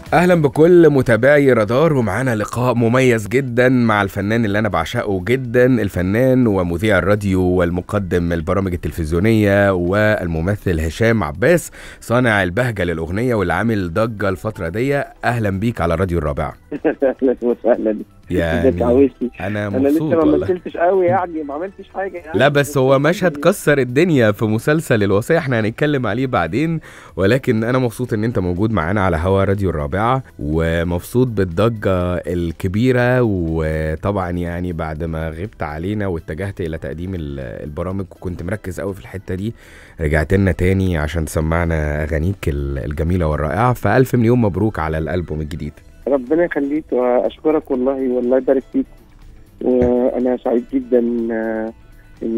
اهلا بكل متابعي رادار ومعانا لقاء مميز جدا مع الفنان اللي انا بعشقه جدا الفنان ومذيع الراديو والمقدم البرامج التلفزيونيه والممثل هشام عباس صانع البهجه للاغنيه واللي عامل ضجه الفتره دي اهلا بيك على راديو الرابعه اهلا وسهلا يعني ازيك يا عويسي انا انا لسه مبسوط ما والله مثلتش قوي يعني ما عملتش حاجه يعني لا بس هو مشهد كسر الدنيا في مسلسل الوصية احنا هنتكلم عليه بعدين ولكن انا مبسوط ان انت موجود معانا على هوا راديو الرابعة ومبسوط بالضجة الكبيرة وطبعا يعني بعد ما غبت علينا واتجهت الى تقديم ال- البرامج وكنت مركز قوي في الحتة دي رجعت لنا تاني عشان تسمعنا اغانيك ال- الجميلة والرائعة فالف مليون مبروك على الالبوم الجديد ربنا يخليك واشكرك والله والله يبارك فيك وانا سعيد جدا آه، ان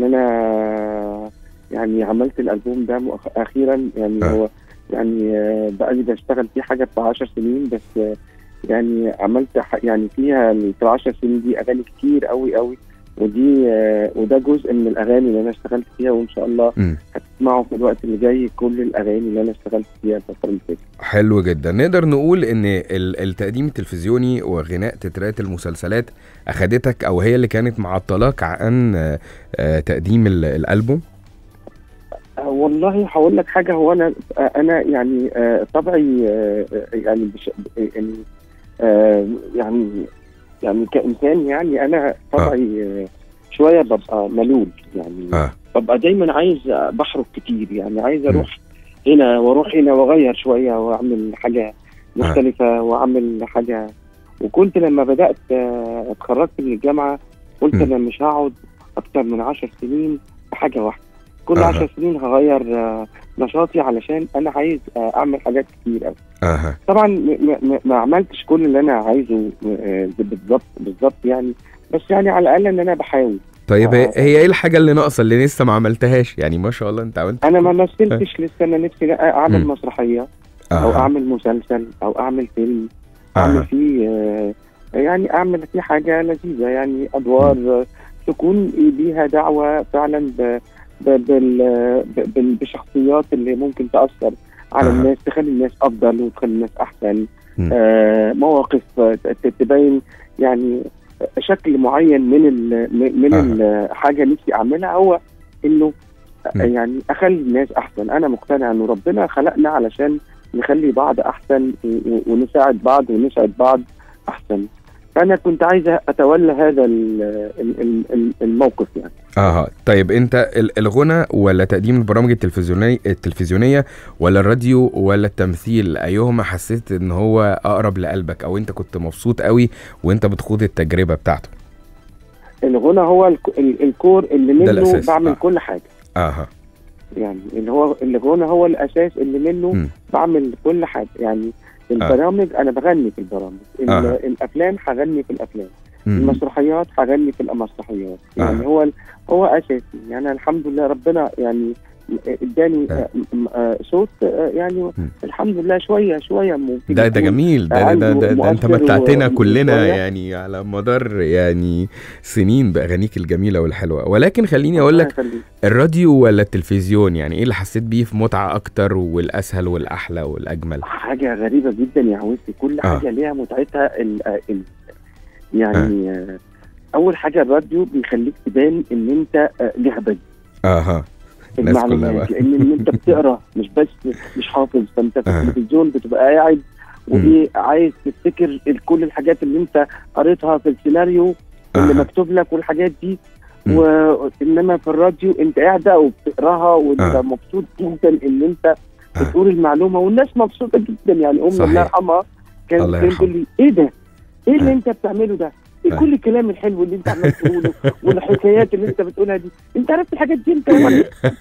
انا يعني عملت الالبوم ده مؤخ- اخيرا يعني آه. هو يعني آه، بقالي بشتغل فيه حاجه بتاع 10 سنين بس آه، يعني عملت ح- يعني فيها في ال 10 سنين دي اغاني كتير قوي قوي ودي آه، وده جزء من الاغاني اللي انا اشتغلت فيها وان شاء الله مم. هتسمعوا في الوقت اللي جاي كل الاغاني اللي انا اشتغلت فيها الفتره اللي فاتت حلو جدا نقدر نقول ان ال- التقديم التلفزيوني وغناء تترات المسلسلات اخدتك او هي اللي كانت معطلاك عن آه، آه، تقديم ال- الالبوم آه، والله هقول لك حاجه هو انا آه، انا يعني آه، طبعي آه، آه، يعني بش يعني آه، يعني يعني كانسان يعني انا طبعي آه، شويه ببقى ملول يعني اه ببقى دايما عايز بحرك كتير يعني عايز اروح هنا واروح هنا واغير شويه واعمل حاجه مختلفه واعمل حاجه وكنت لما بدات آه، اتخرجت من الجامعه قلت مم. انا مش هقعد اكتر من عشر سنين في حاجه واحده كل أها. عشر سنين هغير آه، نشاطي علشان انا عايز آه، اعمل حاجات كتير قوي اها طبعا م- م- م- ما عملتش كل اللي انا عايزه آه، بالظبط بالظبط يعني بس يعني على الاقل ان انا بحاول طيب هي آه. هي ايه الحاجه اللي ناقصه اللي لسه ما عملتهاش يعني ما شاء الله انت عملت انا ما مثلتش لسه انا نفسي اعمل مم. مسرحيه او اها اعمل مسلسل او اعمل فيلم اعمل اها فيه آه، يعني اعمل فيه حاجه لذيذه يعني ادوار آه، تكون ليها دعوه فعلا ب ب- بال- ب- بال- بشخصيات اللي ممكن تاثر على أها. الناس تخلي الناس افضل وتخلي الناس احسن مم. آه، مواقف آه، ت- تبين يعني شكل معين من ال من أها. الحاجه نفسي اعملها هو انه مم. يعني اخلي الناس احسن انا مقتنع انه ربنا خلقنا علشان نخلي بعض احسن و- و- ونساعد بعض ونسعد بعض احسن فانا كنت عايز اتولى هذا ال- ال- ال- ال- الموقف يعني اها طيب انت ال- الغنى ولا تقديم البرامج التلفزيونيه التلفزيونيه ولا الراديو ولا التمثيل ايهما حسيت ان هو اقرب لقلبك او انت كنت مبسوط قوي وانت بتخوض التجربه بتاعته الغنى هو الك- ال- الكور اللي ده منه الأساس. بعمل آه. كل حاجه اها يعني اللي هو الغنى هو الاساس اللي منه مم. بعمل كل حاجه يعني البرامج انا بغني في البرامج ال- آه. الافلام هغني في الافلام مم. المسرحيات هغني في المسرحيات يعني آه. هو هو اساسي يعني الحمد لله ربنا يعني اداني آه. آه، م- آه، صوت آه، يعني مم. الحمد لله شويه شويه ممكن ده ده يكون جميل ده ده, ده, ده, ده انت مؤثر متعتنا و- كلنا وشوية. يعني على مدار يعني سنين باغانيك الجميله والحلوه ولكن خليني اقول لك ربنا يخليك. الراديو ولا التلفزيون يعني ايه اللي حسيت بيه في متعه اكتر والاسهل والاحلى والاجمل حاجه غريبه جدا يا عويسي كل آه. حاجه ليها متعتها ال ال يعني آه. اول حاجه الراديو بيخليك تبان ان انت آه، ليه هبل اها الناس كلها المعلومات بقى. لان إن انت بتقرا مش بس مش حافظ فانت في آه. التلفزيون بتبقى قاعد وايه عايز تفتكر ال- كل الحاجات اللي انت قريتها في السيناريو اللي أها. مكتوب لك والحاجات دي مم. وانما في الراديو انت قاعده وبتقراها وانت آه. مبسوط جدا ان انت آه. بتقول المعلومه والناس مبسوطه جدا يعني امي صحيح. الله يرحمها كانت الله كانت تقول لي ايه ده؟ ايه اللي آه. انت بتعمله ده؟ ايه آه. كل الكلام الحلو اللي انت عمال تقوله والحكايات اللي انت بتقولها دي انت عرفت الحاجات دي انت يا ولد؟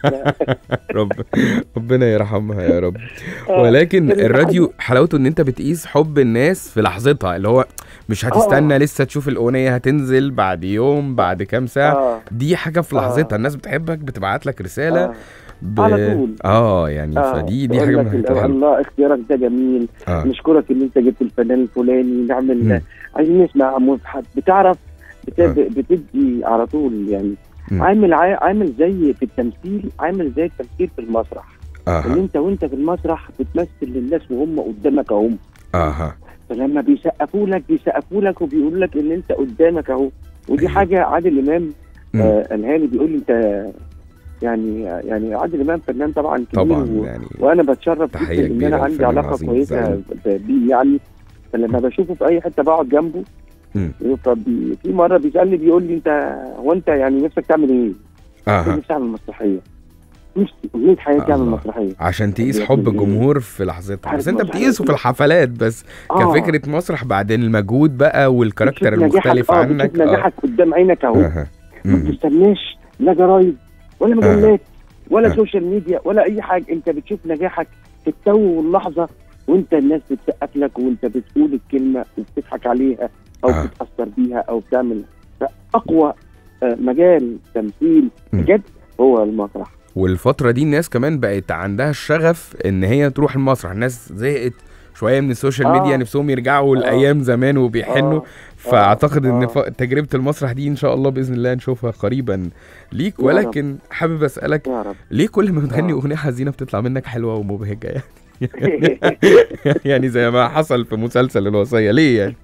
رب ربنا يرحمها يا رب آه. ولكن كانت الراديو حلاوته ان انت بتقيس حب الناس في لحظتها اللي هو مش هتستنى لسه تشوف الاغنيه هتنزل بعد يوم بعد كام ساعه آه. دي حاجه في آه. لحظتها الناس بتحبك بتبعت لك رساله آه. ب... على طول. اه يعني آه. فدي دي يقول حاجه لك من ال- الحاجات الحلوه الله اختيارك ده جميل اه نشكرك ان انت جبت الفنان الفلاني نعمل مم. عايزين نسمع مضحك بتعرف بت... آه. بتدي على طول يعني مم. عامل عا- عامل زي في التمثيل عامل زي التمثيل في المسرح ان اه انت وانت في المسرح بتمثل للناس وهم قدامك اهم اها فلما بيسقفوا لك بيسقفوا لك وبيقولوا لك ان انت قدامك اهو ودي أيوة. حاجه عادل امام مم. آه قالها لي بيقول لي انت يعني يعني عادل امام فنان طبعا كبير طبعا و... يعني وانا بتشرف تحية جدا ان كبيرة انا عندي للفنان علاقه العظيم كويسه زعيم. بيه يعني فلما بشوفه في اي حته بقعد جنبه مم. فبي... في مره بيسالني بيقول لي انت هو انت يعني نفسك تعمل ايه؟ قلت له اها نفسي اعمل مسرحيه نفسي امنيه حياتي اعمل الله. مسرحيه عشان تقيس يا حب ابني. الجمهور في لحظتها عارف بس انت مسرحية بتقيسه في إيه؟ الحفلات بس آه. كفكره مسرح بعدين المجهود بقى والكاركتر بتشوف نجاحك- المختلف اه عنك بتشوف نجاحك قدام عينك اهو اها ما مم. بتستناش لا جرايد ولا مجلات ولا آه. سوشيال ميديا ولا اي حاجه انت بتشوف نجاحك في التو واللحظه وانت الناس بتسقف لك وانت بتقول الكلمه وبتضحك عليها او آه. بتاثر بيها او بتعمل اقوى آه، مجال تمثيل مم. بجد هو المسرح والفترة دي الناس كمان بقت عندها الشغف ان هي تروح المسرح الناس زهقت شوية من السوشيال آه. ميديا نفسهم يرجعوا آه. لايام زمان وبيحنوا آه. فاعتقد ان آه. ف... تجربة المسرح دي ان شاء الله باذن الله نشوفها قريبا ليك يا ولكن حابب اسالك يا رب ليه كل ما بتغني آه. اغنية حزينة بتطلع منك حلوة ومبهجة يعني يعني زي ما حصل في مسلسل الوصية ليه يعني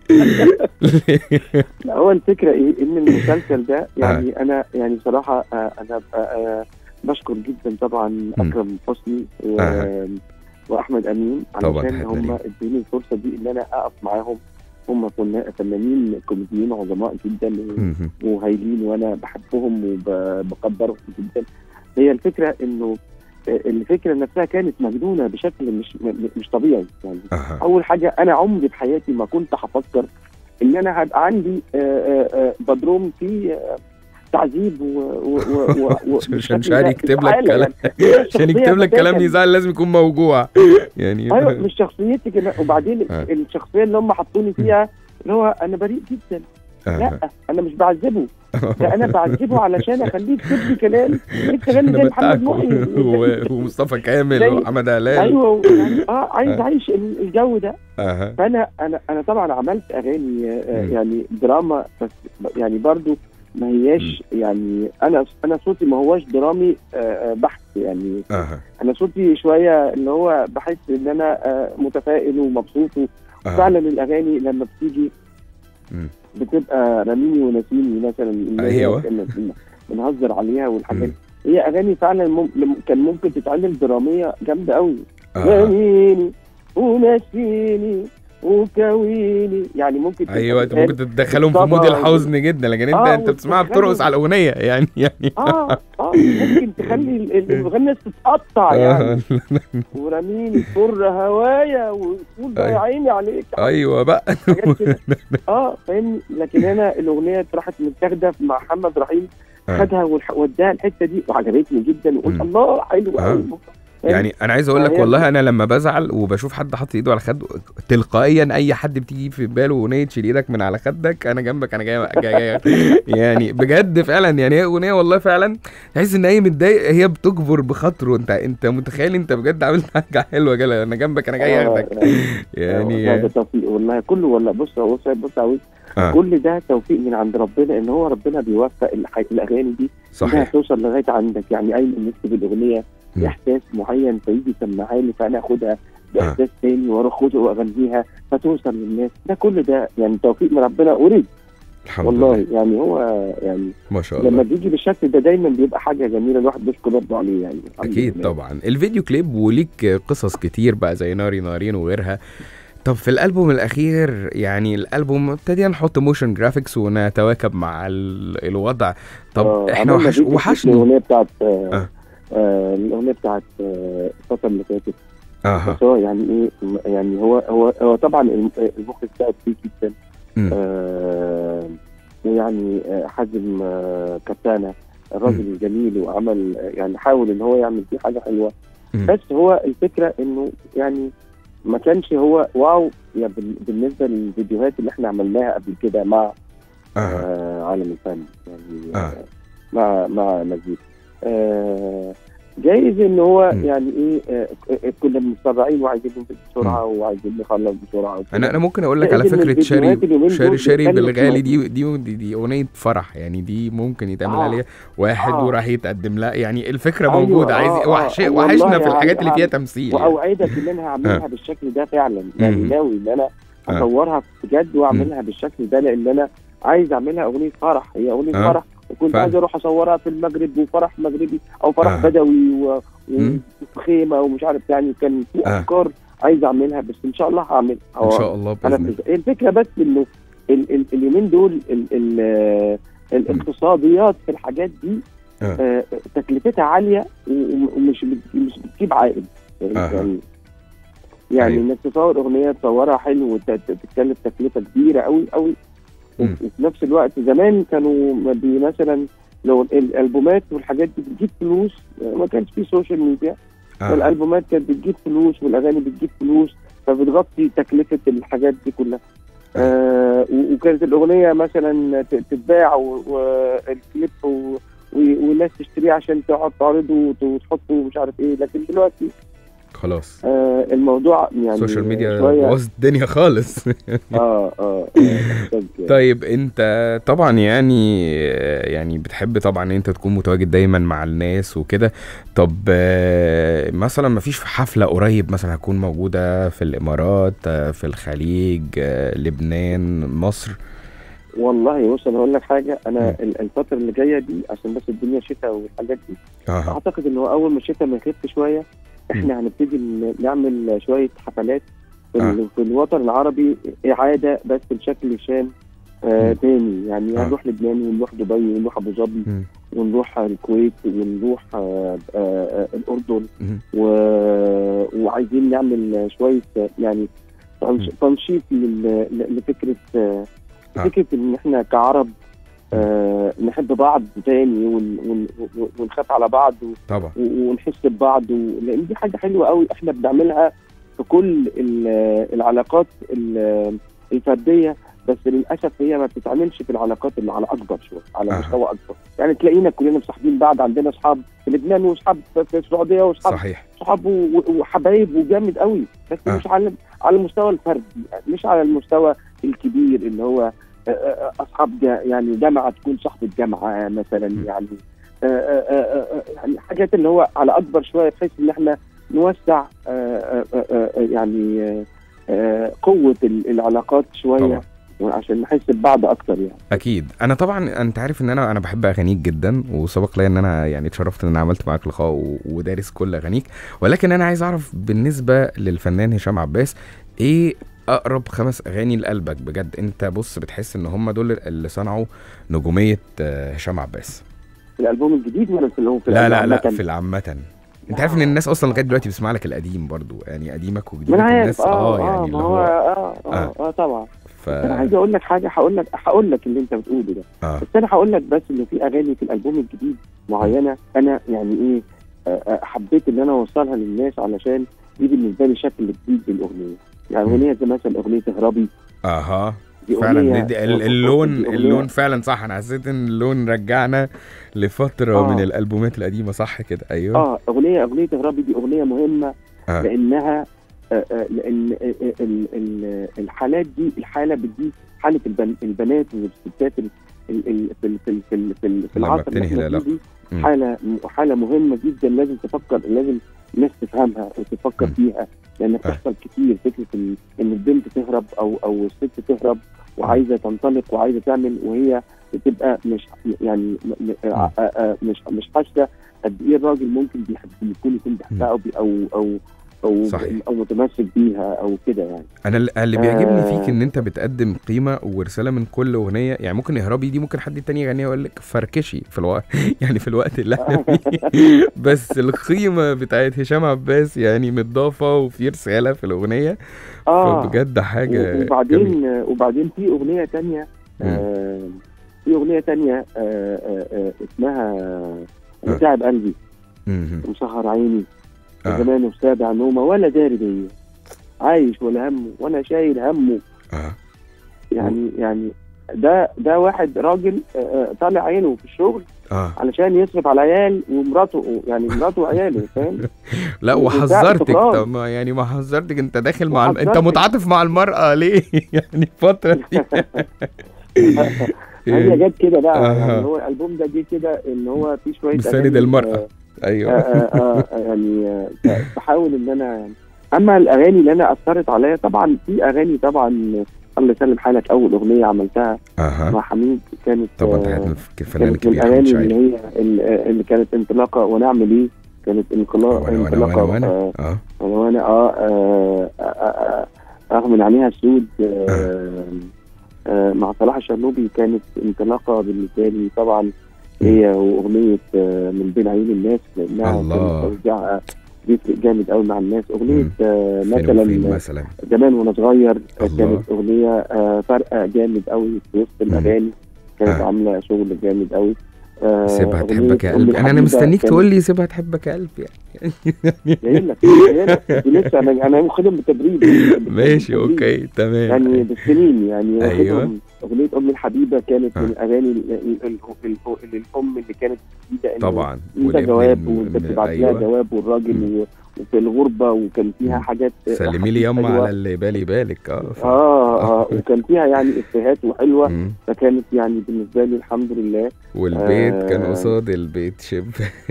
لا هو الفكره ايه ان المسلسل ده يعني انا يعني صراحه آه، انا ب- آه، بشكر جدا طبعا اكرم حسني و- آه. واحمد امين طبعاً، علشان تحية هم ليهم. ادوني الفرصه دي ان انا اقف معاهم هم فنا- فنانين كوميديين عظماء جدا و- مهم. وهايلين وانا بحبهم وبقدرهم جدا هي الفكره انه آه، الفكره نفسها كانت مجنونه بشكل مش م- مش طبيعي يعني أها. اول حاجه انا عمري في حياتي ما كنت هفكر ان انا هبقى عندي آه، آه، آه، بدروم فيه آه، تعذيب و و و و عشان بالشكل عشان ده. يكتب لك استحالة كلام يعني. عشان يكتب لك كلام بتاتا. يزعل لازم يكون موجوع يعني ايوه مش شخصيتي كده وبعدين آه. الشخصيه اللي هم حطوني فيها اللي هو انا بريء جدا أها. لا انا مش بعذبه ده انا بعذبه علشان اخليه يكتب لي كلام انت غني أنا زي محمد بتاعكم. محي و- ومصطفى كامل زي- وحمد هلال ايوه يعني اه عايز آه. اعيش ال- الجو ده اها فانا انا انا طبعا عملت اغاني آه، مم. يعني دراما بس يعني برضو ما هياش يعني انا انا صوتي ما هوش درامي آه، آه، بحت يعني اها انا صوتي شويه اللي هو بحس ان انا آه، متفائل ومبسوط أها. فعلا الاغاني لما بتيجي مم. بتبقى راميني ونسيني مثلا اللي هي أيوة. كنا بن- بنهزر عليها والحاجات مم. هي اغاني فعلا مم... كان ممكن تتعمل دراميه جامده قوي أها. راميني ونسيني وكويني يعني ممكن تبقى ايوه انت بتتقال ممكن تدخلهم في مود بالطبع. الحزن جدا لكن انت آه، انت بتسمعها وتدخلهم- بترقص على الاغنيه يعني يعني اه اه ممكن تخلي ال- ال- الناس تتقطع يعني وراميني فر هوايا وتقول بقى يا أيوة. عيني عليك ايوه بقى حاجات كده اه فاهمني لكن انا الاغنيه راحت متاخده مع محمد رحيم آه. خدها والح- وداها الحته دي وعجبتني جدا وقلت مم. الله حلو آه. قوي يعني انا عايز اقول لك فهي- والله انا لما بزعل وبشوف حد حاطط ايده على خده تلقائيا اي حد بتيجي في باله اغنيه شيل ايدك من على خدك انا جنبك انا جاي جاي, جاي يعني بجد فعلا يعني هي اغنيه والله فعلا تحس ان هي متضايق هي بتجبر بخاطره انت انت متخيل انت بجد عملت حاجه حلوه جلا انا جنبك انا جاي آه، اخدك يعني يعني ده توفيق والله كله والله بص بص بص عاوز آه. كل ده توفيق من عند ربنا ان هو ربنا بيوفق الح- الاغاني دي انها صحيح توصل لغايه عندك يعني ايمن نكتب الاغنيه مم. باحساس معين فيجي يسمعها لي فانا اخدها باحساس تاني واروح اخدها واغنيها فتوصل للناس ده كل ده يعني توفيق من ربنا اريد الحمد والله لله يعني هو يعني ما شاء لما الله بيجي بالشكل ده دايما بيبقى حاجه جميله الواحد بيشكر ربه عليه يعني الحمد اكيد لله. طبعا الفيديو كليب وليك قصص كتير بقى زي ناري نارين وغيرها طب في الالبوم الاخير يعني الالبوم ابتدينا نحط موشن جرافيكس ونتواكب مع ال- الوضع طب آه، احنا عملنا وحش فيديو وحشنا الاغنيه بتاعت آه. آه. آه الاغنيه بتاعت آه، الفتره اللي فاتت اها بس هو يعني ايه م- يعني هو هو هو طبعا الم- المخرج تعب فيه جدا مم. آه ويعني آه، حازم آه كتانه الراجل الجميل وعمل آه، يعني حاول ان هو يعمل فيه حاجه حلوه مم. بس هو الفكره انه يعني ما كانش هو واو يعني بال- بالنسبه للفيديوهات اللي احنا عملناها قبل كده مع اها آه عالم الفن يعني آه. آه. مع مع مزيد آه جايز ان هو مم. يعني ايه آه، آه، كنا متسرعين وعايزين ننزل بسرعه وعايزين نخلص بسرعه وكده. انا انا ممكن اقول لك على لأن فكره شاري الفيديوهات اليومين شاري دول شاري بتتكلم بالغالي في- دي دي دي, دي اغنيه فرح يعني دي ممكن يتعمل آه. عليها واحد آه. وراح يتقدم لها يعني الفكره أيوة، موجوده عايز آه، وحش آه، وحشنا والله في الحاجات اللي يعني فيها تمثيل يعني. واوعدك ان انا هعملها بالشكل ده فعلا يعني مم. ناوي ان انا آه. اصورها بجد واعملها بالشكل ده لان انا عايز اعملها اغنيه فرح هي اغنيه آه. فرح وكنت فعلا. عايز اروح اصورها في المغرب وفرح مغربي او فرح آه. بدوي و... مم. وخيمه ومش عارف يعني كان في آه. افكار عايز اعملها بس ان شاء الله هعملها ان شاء الله انا باذن الله في الفكره بس انه ال ال اليومين دول ال ال آه، الاقتصاديات في الحاجات دي آه. آه، تكلفتها عاليه و- ومش بت- مش بتجيب عائد يعني آه. يعني, يعني أيوة. انك تصور اغنيه تصورها حلو وتتكلف تكلفه كبيره قوي قوي مم. وفي نفس الوقت زمان كانوا ما بي- مثلا لو الالبومات والحاجات دي بتجيب فلوس آه، ما كانش في سوشيال ميديا آه. فالالبومات كانت بتجيب فلوس والاغاني بتجيب فلوس فبتغطي تكلفه الحاجات دي كلها آه و- وكانت الاغنيه مثلا ت- تتباع و- والكليب و- و- والناس تشتريه عشان تقعد تعرضه وت- وتحطه ومش عارف ايه لكن دلوقتي خلاص آه الموضوع يعني السوشيال ميديا شويه بوظت الدنيا خالص اه اه, آه محتاج- طيب انت طبعا يعني يعني بتحب طبعا ان انت تكون متواجد دايما مع الناس وكده طب آه، مثلا ما فيش في حفله قريب مثلا هتكون موجوده في الامارات آه، في الخليج آه، لبنان مصر والله بص انا هقول لك حاجه انا مم. ال- الفتره اللي جايه دي عشان بس الدنيا شتاء والحاجات دي اه اعتقد ان هو اول ما الشتاء ما يخف شويه احنا هنبتدي ن- نعمل شويه حفلات في, آه. ال- في الوطن العربي اعاده بس بشكل شام آه مم. تاني يعني آه. هنروح لبنان ونروح دبي ونروح ابو ظبي مم. ونروح الكويت ونروح آه آه آه الاردن مم. و... وعايزين نعمل شويه آه، يعني تنش- مم. تنشيط لل- ل- لفكره آه آه. فكره ان احنا كعرب آه نحب بعض تاني ون... ون... ون- ونخاف على بعض و... طبعا و- ونحس ببعض و... لان دي حاجه حلوه قوي احنا بنعملها في كل ال- العلاقات ال- الفرديه بس للاسف هي ما بتتعملش في العلاقات اللي على اكبر شويه على آه. مستوى اكبر يعني تلاقينا كلنا مصاحبين بعض عندنا اصحاب في لبنان واصحاب في في السعوديه واصحاب صحيح صحاب و- وحبايب وجامد قوي بس آه. مش على على المستوى الفردي مش على المستوى الكبير اللي هو آه، آه، اصحاب جا- يعني جامعه تكون صاحبه جامعه مثلا م. يعني آه، آه، آه، آه، يعني حاجات اللي هو على اكبر شويه بحيث ان احنا نوسع آه، آه، آه، آه، يعني آه، آه، قوه ال- العلاقات شويه طبعا عشان نحس ببعض اكتر يعني اكيد انا طبعا انت عارف ان انا انا بحب اغانيك جدا وسبق لي ان انا يعني اتشرفت ان انا عملت معاك لقاء و- ودارس كل اغانيك ولكن انا عايز اعرف بالنسبه للفنان هشام عباس ايه اقرب خمس اغاني لقلبك بجد انت بص بتحس ان هم دول اللي صنعوا نجوميه آه، هشام عباس في الالبوم الجديد ولا في الألبوم- في لا الألبوم لا لا عامة؟ في العامه انت عارف ان الناس اصلا لغايه دلوقتي بتسمع لك القديم برضو يعني قديمك ما وجديدك انا الناس عارف اه اه يعني اه اللي ما هو هو اه آه. اه, آه طبعا ف انا عايز اقول لك حاجه هقول لك هقول لك اللي انت بتقوله ده اه بس انا هقول لك بس انه في اغاني في الالبوم الجديد معينه انا يعني ايه آه، آه، حبيت ان انا اوصلها للناس علشان دي بالنسبه لي شكل جديد للاغنيه يعني مم. اغنيه زي مثلا اغنيه اهربي اها دي فعلا أغنية دي- دي ال- اللون دي أغنية- اللون فعلا صح انا حسيت ان اللون رجعنا لفتره آه. من الالبومات القديمه صح كده ايوه اه اغنيه اغنيه اهربي دي اغنيه مهمه آه. لانها آه، آه، لان آه، آه، ال- ال- الحالات دي الحاله دي حاله البن- البنات والستات ال- ال- ال- في ال- في ال- في ال- في ال- في لما العصر اللي بتنهي احنا فيه العلاقة. دي مم. حاله حاله مهمه جدا لازم تفكر لازم الناس تفهمها وتفكر مم. فيها لان بتحصل كتير فكره ال- ان البنت تهرب او او الست تهرب وعايزه تنطلق وعايزه تعمل وهي بتبقى مش يعني م- م- آه، آه، آه، مش مش حاسه قد ايه الراجل ممكن بيحب يكون يكون بيحبها او بي- او او او صحيح. او متمسك بيها او كده يعني انا ال- اللي بيعجبني آه. فيك ان انت بتقدم قيمه ورساله من كل اغنيه يعني ممكن اهربي دي ممكن حد تاني يغنيها ويقول لك فركشي في الوقت يعني في الوقت اللي احنا فيه بس القيمه بتاعت هشام عباس يعني متضافه وفي رساله في الاغنيه اه فبجد حاجه جميلة. وبعدين وبعدين في اغنيه تانية مم. آه في اغنيه تانية آه آه آه اسمها متاعب قلبي مم. وسهر عيني آه. زمان وسابع نومه ولا داري بيا عايش ولا همه وانا شايل همه اه يعني يعني ده ده واحد راجل آه، آه، طالع عينه في الشغل اه علشان يصرف على العيال ومراته يعني مراته وعياله فاهم لا وساعة وحذرتك استقرار. طب ما يعني ما حذرتك انت داخل مع الم... انت وحذرتك. متعاطف مع المرأة ليه يعني الفترة دي هي جت كده بقى أها. يعني هو الالبوم ده جه كده ان هو فيه شويه مساند أغاني، المرأة. آه، آه، ايوه آه، آه، يعني آه، بحاول ان انا اما الاغاني اللي انا اثرت عليا طبعا في اغاني طبعا الله يسلم حالك اول اغنيه عملتها اها مع حميد كانت طبعا آه، تحياتنا في الفنان كانت من الكبير حميد الاغاني شاعري اللي هي اللي اللي كانت انطلاقه ونعمل ايه كانت انطلاقه وانا وانا انطلاقه وانا آه، وانا اه وانا اه آه، آه، آه، رغم ان عليها سود آه، آه، مع صلاح الشرنوبي كانت انطلاقه بالنسبه لي طبعا هي واغنيه آه، من بين عيون الناس لانها الله. كانت توزيعها بيفرق جامد قوي مع الناس اغنيه مم. آه، فين وفين مثلا مثلا زمان وانا صغير آه، الله. كانت اغنيه آه، فارقه جامد قوي في وسط الاغاني كانت آه. عامله شغل جامد قوي آه، سيبها أغنية تحبك يا أم قلبي انا انا الحبيبة مستنيك كانت- تقول لي سيبها تحبك يا قلبي يعني جاي لك جاي لك لسه انا انا واخدهم بالتدريب ماشي بالتدريب. اوكي تمام يعني بالسنين يعني أيوة. واخدهم اغنيه ام الحبيبه كانت آه. من الاغاني ال- ال- ال- ال- اللي الام اللي كانت جديده إنه طبعا ده والابن جواب م- وانت م- بتبعت لها أيوة. جواب والراجل مم. و- وفي الغربه وكان فيها مم. حاجات سلمي لي يما حلوة. على اللي بالي بالك اه ف- اه اه وكان فيها يعني افيهات وحلوه مم. فكانت يعني بالنسبه لي الحمد لله والبيت كان آه. قصاد البيت شب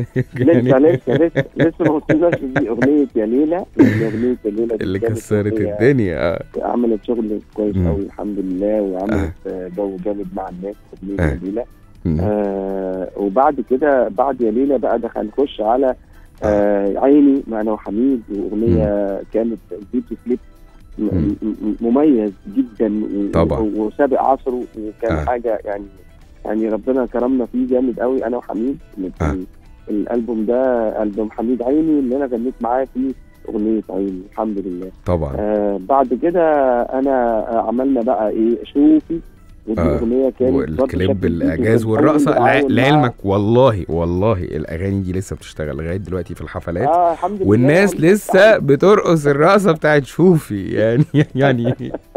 لسه لسه لسه لسه ما وصلناش دي اغنيه يا ليلى يعني اغنيه يا ليلى دي اللي كانت كسرت أغنية الدنيا اه عملت شغل كويس مم. قوي الحمد لله وعملت آه. جو جامد مع الناس اغنيه آه. يا ليلى مم. آه وبعد كده بعد يا ليلى بقى دخل نخش على آه عيني مع انا وحميد واغنيه كانت فيديو كليب م- مم. م- مميز جدا و- طبعا. و- وسابق عصره وكان آه. حاجه يعني يعني ربنا كرمنا فيه جامد قوي انا وحميد آه. ال- الالبوم ده البوم حميد عيني اللي انا غنيت معاه فيه اغنيه عيني الحمد لله طبعا آه بعد كده انا آه، عملنا بقى ايه شوفي ودي آه. اغنيه كانت برضه والكليب شكل جديد الاعجاز وكان والرقصه أول لع- تعاون مع- لعلمك والله والله الاغاني دي لسه بتشتغل لغايه دلوقتي في الحفلات اه الحمد لله والناس لسه بترقص الرقصه بتاعت شوفي يعني يعني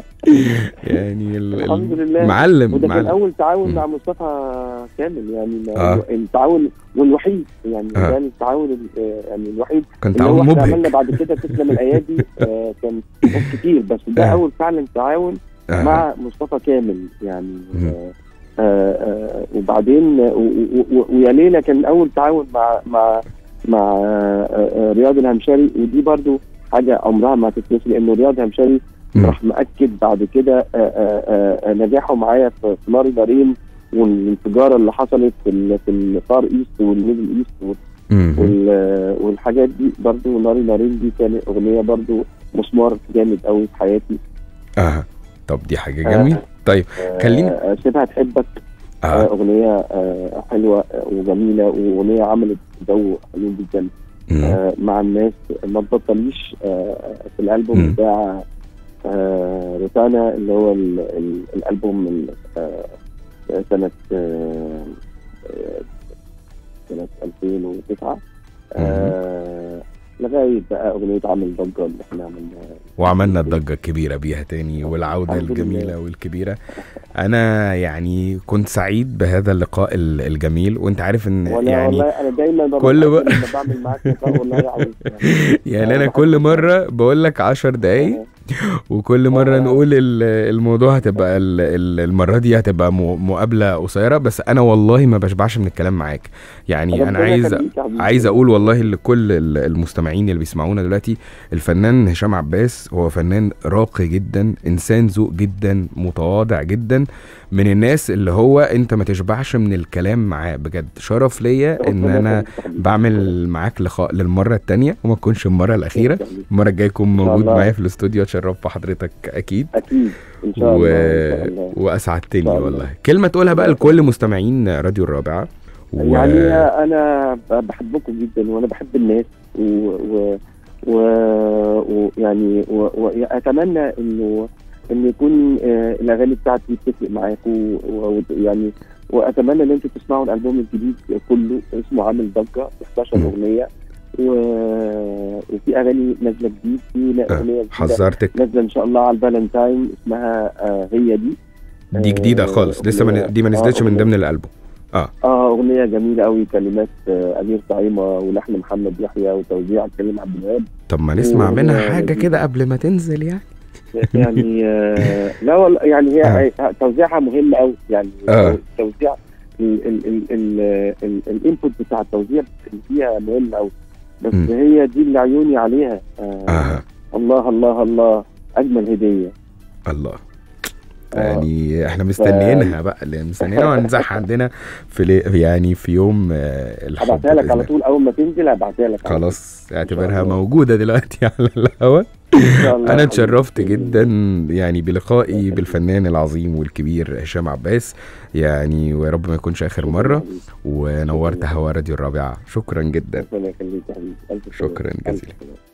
يعني ال- ال- الحمد لله. معلم وده كان معلم اول تعاون مم. مع مصطفى كامل يعني ما- آه. التعاون والوحيد يعني آه. كان التعاون ال- آه، يعني الوحيد كان اللي هو تعاون احنا عملنا مبهج بعد كده تسلم الايادي آه كان ناس كتير بس ده آه. اول فعلا تعاون آه. مع مصطفى كامل يعني مم. آه آه آه وبعدين آه، و- و- و- ويا ليلى كان اول تعاون مع مع مع آه آه رياض الهمشري ودي برضو حاجه عمرها ما تتنسي لانه رياض الهمشري مم. راح مأكد بعد كده آه، آه، آه، نجاحه معايا في في نار دارين والانفجاره اللي حصلت في ال- في الفار ايست والميدل ايست وال- مم. وال- والحاجات دي برضو نار دارين دي كانت اغنيه برضو مسمار جامد قوي في حياتي اه طب دي حاجه جميله طيب آه، كلمني. آه، سيبها تحبك آه، اه اغنيه آه، حلوه وجميله واغنيه عملت جو حلو جدا مم. آه، مع الناس ما تبطليش آه، في الالبوم مم. بتاع آه، روتانا اللي هو ال- ال- الالبوم من آه، سنه آه، آه، سنه 2009 آه، لغايه بقى اغنيه عامل ضجه اللي احنا عملناها وعملنا الضجة الكبيرة بيها تاني والعودة الحمد لله. الجميلة والكبيرة أنا يعني كنت سعيد بهذا اللقاء ال- الجميل وأنت عارف إن ولا يعني والله انا دايما ببقى كل كل بقى- لما بعمل معاك لقاء والله العظيم يعني أنا آه، كل بحب- مرة بقول لك عشر دقايق وكل مرة آه. نقول ال- الموضوع هتبقى ال- ال- المرة دي هتبقى م- مقابلة قصيرة بس أنا والله ما بشبعش من الكلام معاك يعني أنا ربنا عايز يخليك يا حبيبي. عايز اقول والله لكل ال- المستمعين اللي بيسمعونا دلوقتي الفنان هشام عباس هو فنان راقي جدا انسان ذوق جدا متواضع جدا من الناس اللي هو انت ما تشبعش من الكلام معاه بجد شرف ليا ان ربنا انا يخليك يا حبيبي. بعمل معاك لقاء للمره التانية وما تكونش المره الاخيره المره الجايه تكون إن شاء موجود الله. معايا في الاستوديو اتشرف بحضرتك اكيد اكيد ان شاء و... الله ان شاء الله واسعدتني إن شاء الله. والله كلمه تقولها بقى لكل مستمعين راديو الرابعه و... يعني انا بحبكم جدا وانا بحب الناس و و ويعني و... و... واتمنى انه ان يكون آه، الاغاني بتاعتي بتفرق معاكم ويعني واتمنى ان انتوا تسمعوا الالبوم الجديد كله اسمه عامل ضجه 11 مم. اغنيه و... وفي اغاني نازله جديد في آه، اغنيه جديدة حذرتك نازله ان شاء الله على الفالنتاين اسمها آه هي دي دي جديده آه، خالص لسه أغنية- من... دي ما آه، نزلتش من أغنية. ضمن الالبوم اه اغنيه جميله قوي كلمات آه، امير طعيمه ولحن محمد يحيى وتوزيع كريم عبد الوهاب طب ما نسمع أوه، منها أوه، حاجه لذيذ. كده قبل ما تنزل يعني يعني آه، لا والله يعني هي توزيعها مهم قوي يعني آه. توزيع الانبوت بتاع التوزيع اللي فيها مهم قوي بس مم. هي دي اللي عيوني عليها آه اها الله الله الله اجمل هديه الله آه. يعني احنا مستنيينها بقى اللي مستنيينها وهنزعها عندنا في لي- يعني في يوم آه، الحب هبعتها لك بإذن على الله. طول اول ما تنزل هبعتها لك على طول. خلاص اعتبرها الله. موجودة دلوقتي على الهوا إن شاء الله. انا اتشرفت جدا يعني بلقائي بالفنان العظيم والكبير هشام عباس يعني ويا رب ما يكونش اخر مرة ونورت هوا راديو الرابعة شكرا جدا ربنا يخليك يا حبيبي ألف سلامة. شكراً ألف جزيلاً. سلامة.